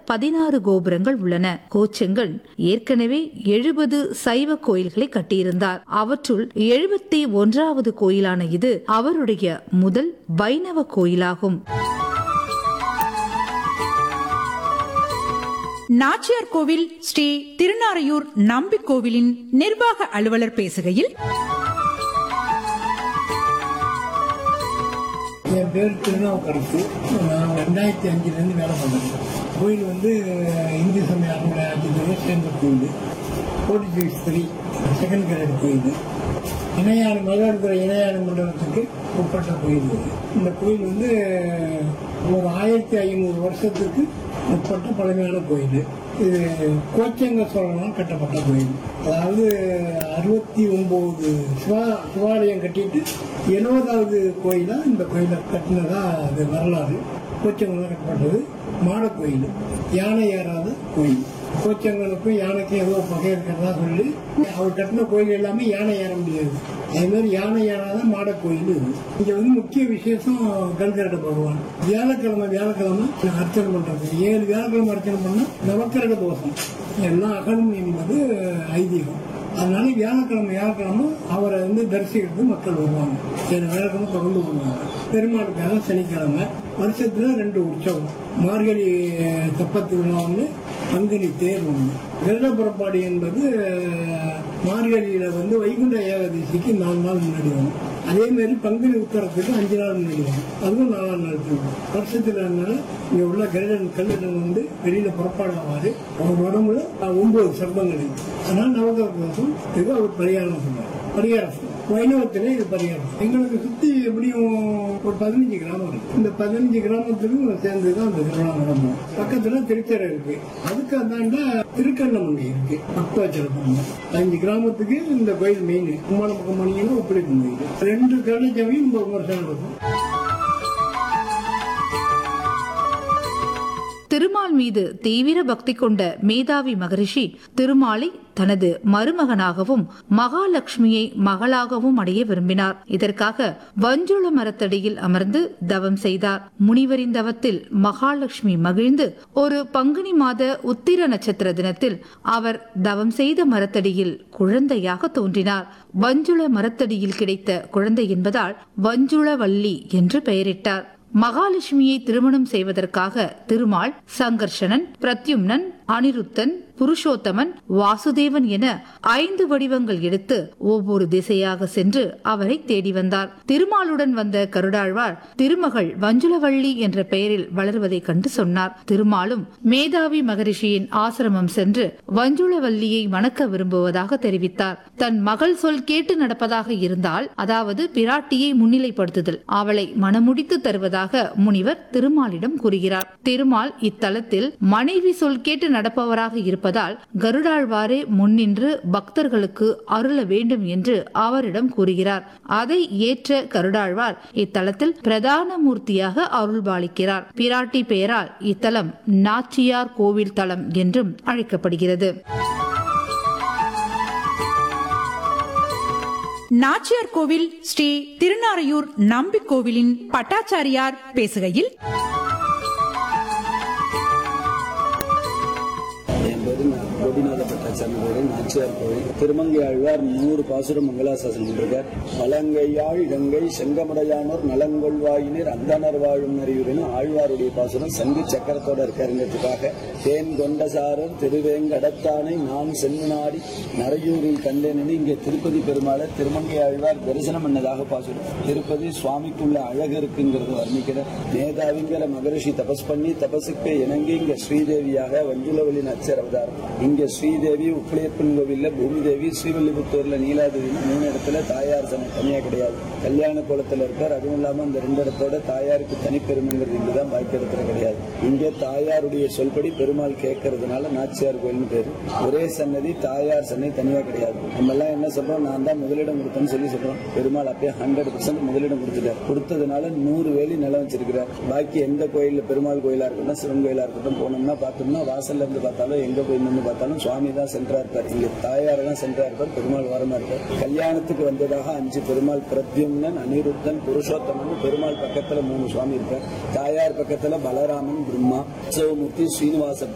பதினாறு கோபுரங்கள் உள்ளன கோச்செங்கன் ஏற்கனவே எழுபது சைவ கோயில்களை கட்டியிருந்தார் அவற்றுள் எழுபத்தி ஒன்றாவது கோயிலான இது அவருடைய முதல் வைணவ கோயிலாகும் நாச்சியார் கோவில் ஸ்ரீ திருநாரையூர் நம்பி கோவிலின் நிர்வாக அலுவலர் பேசுகையில் என் பேர் திருநாவுக்கரசு நான் ரெண்டாயிரத்தி அஞ்சுலேருந்து வேலை பண்ணுறேன் கோயில் வந்து இந்து சமய அறநிலையத்துக்கு சேர்ந்த கோயில் போர்ச்சுகீஸ் த்ரீ செகண்ட் கிரேட் கோயில் இணையான மயிலாடுதுறை இணையான மண்டலத்துக்கு உட்பட்ட கோயில் இது. இந்த கோயில் வந்து ஒரு ஆயிரத்தி ஐநூறு வருஷத்துக்கு உட்பட்ட பழமையான கோயில் இது கோச்சங்க சோழனால் கட்டப்பட்ட கோயில் அதாவது அறுபத்தி ஒன்பது சிவா சிவாலயம் கட்டிட்டு எழுபதாவது கோயிலா இந்த கோயிலை கட்டினதா அது வரலாறு கோச்சங்கல் கட்டப்பட்டது மாட கோயில் யானை ஏறாத கோயில் கோச்சங்கலுக்கும் யானைக்கும் ஏதோ பகை இருக்கிறதா சொல்லி அவர் கட்டின கோயில் எல்லாமே யானை ஏற முடியாது அதே மாதிரி யானை ஏறாத மாட கோயில் இது இங்க வந்து முக்கிய விசேஷம் கல்கரட பகவான் வியாழக்கிழமை வியாழக்கிழமை அர்ச்சனை பண்றது ஏழு வியாழக்கிழமை அர்ச்சனை பண்ணா நவக்கிரக தோஷம் எல்லாம் அகலும் என்பது ஐதீகம் அதனால வியாழக்கிழமை வியாழக்கிழமை அவரை வந்து தரிசிக்கிறது மக்கள் வருவாங்க ஏழு வியாழக்கிழமை தொடர்ந்து வருவாங்க பெருமாளுக்காக சனிக்கிழமை வருஷத்துல ரெண்டு உற்சவம் மார்கழி தப்பத்து விழா ஒன்று பங்குனி தேர் ஒன்று கருட புறப்பாடு என்பது அஹ், மார்கழியில வந்து வைகுண்ட ஏகாதசிக்கு நாலு நாள் முன்னாடி வரும் அதே மாதிரி பங்குனி உத்தரத்துக்கு அஞ்சு நாள் முன்னாடி வரும் அதுவும் நாலாம் நாள் திருவிழா வருஷத்துல அதனால இங்க உள்ள கருடன் கல்லுடன் வந்து வெளியில புறப்பாடு ஆவாரு அவர் உடம்புல அஹ், ஒன்பது சர்ப்பங்கள் இருக்கு அதனால நவகிரக தோஷம் இது அவர் பரிகாரம் சொல்றாரு பரிகாரம் வைணவத்திலே இது பரிகாரம் எங்களுக்கு சுத்தி எப்படியும் ஒரு பதினஞ்சு கிராமம் இருக்கு இந்த பதினஞ்சு கிராமத்துக்கும் சேர்ந்து தான் அந்த திருவிழா நடக்கும் பக்கத்துல திருச்சரை இருக்கு அதுக்கு அந்தாண்ட திருக்கண்ணமங்கை இருக்கு பக்தவச்சரம் அஞ்சு கிராமத்துக்கு இந்த கோயில் மெயின் கும்மாள பக்கம் மணியும் உப்படி கோயில் ரெண்டு கடைச்சவையும் ரொம்ப விமர்சனம் நடக்கும் திருமால் மீது தீவிர பக்தி கொண்ட மேதாவி மகரிஷி திருமாலை தனது மருமகனாகவும் மகாலட்சுமியை மகளாகவும் அடைய விரும்பினார் இதற்காக வஞ்சுள மரத்தடியில் அமர்ந்து தவம் செய்தார் முனிவரின் தவத்தில் மகாலட்சுமி மகிழ்ந்து ஒரு பங்குனி மாத உத்திர நட்சத்திர தினத்தில் அவர் தவம் செய்த மரத்தடியில் குழந்தையாக தோன்றினார் வஞ்சுள மரத்தடியில் கிடைத்த குழந்தை என்பதால் வஞ்சுளவல்லி என்று பெயரிட்டார் மகாலட்சுமியை திருமணம் செய்வதற்காக திருமால் சங்கர்ஷணன் பிரத்யும்னன் அனிருத்தன் புருஷோத்தமன் வாசுதேவன் என ஐந்து வடிவங்கள் எடுத்து ஒவ்வொரு திசையாக சென்று அவரை தேடி வந்தார் திருமாலுடன் வந்த கருடாழ்வார் திருமகள் வஞ்சுளவள்ளி என்ற பெயரில் வளர்வதை கண்டு சொன்னார் திருமாலும் மேதாவி மகரிஷியின் ஆசிரமம் சென்று வஞ்சுளவல்லியை மணக்க விரும்புவதாக தெரிவித்தார் தன் மகள் சொல் கேட்டு நடப்பதாக இருந்தால் அதாவது பிராட்டியை முன்னிலைப்படுத்துதல் அவளை மணமுடித்து தருவதாக முனிவர் திருமாலிடம் கூறுகிறார் திருமால் இத்தலத்தில் மனைவி சொல் கேட்டு நடப்பவராக இருப்பதால் கருடாழ்வாரே முன்னின்று பக்தர்களுக்கு அருள வேண்டும் என்று அவரிடம் கூறுகிறார் அதை ஏற்ற கருடாழ்வார் இத்தலத்தில் பிரதான மூர்த்தியாக அருள்பாலிக்கிறார் பிராட்டி பெயரால் இத்தலம் நாச்சியார் கோவில் தலம் என்றும் அழைக்கப்படுகிறது நாச்சியார் கோவில் ஸ்ரீ திருநாரையூர் நம்பி கோவிலின் பட்டாச்சாரியார் பேசுகையில் என் பேரு நா- கோபிநாத பட்டாச்சாரி பேரு நாச்சியார் கோவில் திருமங்கை ஆழ்வார் நூறு பாசுரம் மங்களாசாசனம் பண்ணிருக்கார் வலங்கையாழ் இலங்கை செங்கமடையானோர் நலங்கொள்வாயினர் அந்தனர் வாழும் அறிவுரைன்னு ஆழ்வாருடைய பாசுரம் சங்கு சக்கரத்தோட இருக்காருங்கிறதுக்காக தேன் கொண்டசாரர் திருவேங்கடத்தானை நான் சென்முனாடி நரையூரில் கண்டேன்னு இங்கே திருப்பதி பெருமாளை திருமங்கை ஆழ்வார் தரிசனம் பண்ணதாக பாசுரம் திருப்பதி சுவாமிக்குள்ள அழகு இருக்குங்கிறத வர்ணிக்கிற மேதாவிங்கிற மகரிஷி தபஸ் பண்ணி தபசுக்கு இணங்கி இங்க ஸ்ரீதேவியாக வஞ்சுலவலி நச்சர் அவதாரம் இங்க ஸ்ரீதேவி உப்பிலியப்பன் கோவில்ல பூமிதேவி ஸ்ரீவல்லிபுத்தூர்ல நீலாதேவி மூணு இடத்துல தாயார் சனை தனியா கிடையாது கல்யாண கோலத்துல இருக்கார் அதுவும் இல்லாம அந்த ரெண்டு இடத்தோட தாயாருக்கு தனிப்பெருமைங்கிறது இங்குதான் பாக்கி இடத்துல கிடையாது இங்க தாயாருடைய சொல்படி பெருமாள் கேட்கறதுனால நாச்சியார் கோயில்னு பேரு ஒரே சன்னதி தாயார் சன்னதி தனியா கிடையாது நம்ம எல்லாம் என்ன சொல்றோம் நான் தான் முதலிடம் கொடுத்தேன்னு சொல்லி சொல்றோம் பெருமாள் அப்பயே ஹண்ட்ரட் பர்சன்ட் முதலிடம் கொடுத்துட்டார் கொடுத்ததுனால நூறு வேலி நிலம் வச்சிருக்கிறார் பாக்கி எந்த கோயில்ல பெருமாள் கோயிலா இருக்கட்டும் சிவன் கோயிலா இருக்கட்டும் போனோம்னா பார்த்தோம்னா வாசல்ல இருந்து பார்த்தாலும் எங்க போய் நின்று பார்த்தாலும் சுவாமி தான் சென்றா இருப்பார் இங்க தாயார் தான் சென்றா இருப்பார் பெருமாள் வரமா இருப்பார் கல்யாணத்துக்கு வந்ததாக அஞ்சு பெருமாள் பிரத்யும்னன் அனிருத்தன் புருஷோத்தமன் பெருமாள் பக்கத்துல மூணு சுவாமி இருப்பார் தாயார் பக்கத்துல பலராமன் பிரம்மா சிவமூர்த்தி ஸ்ரீனிவாச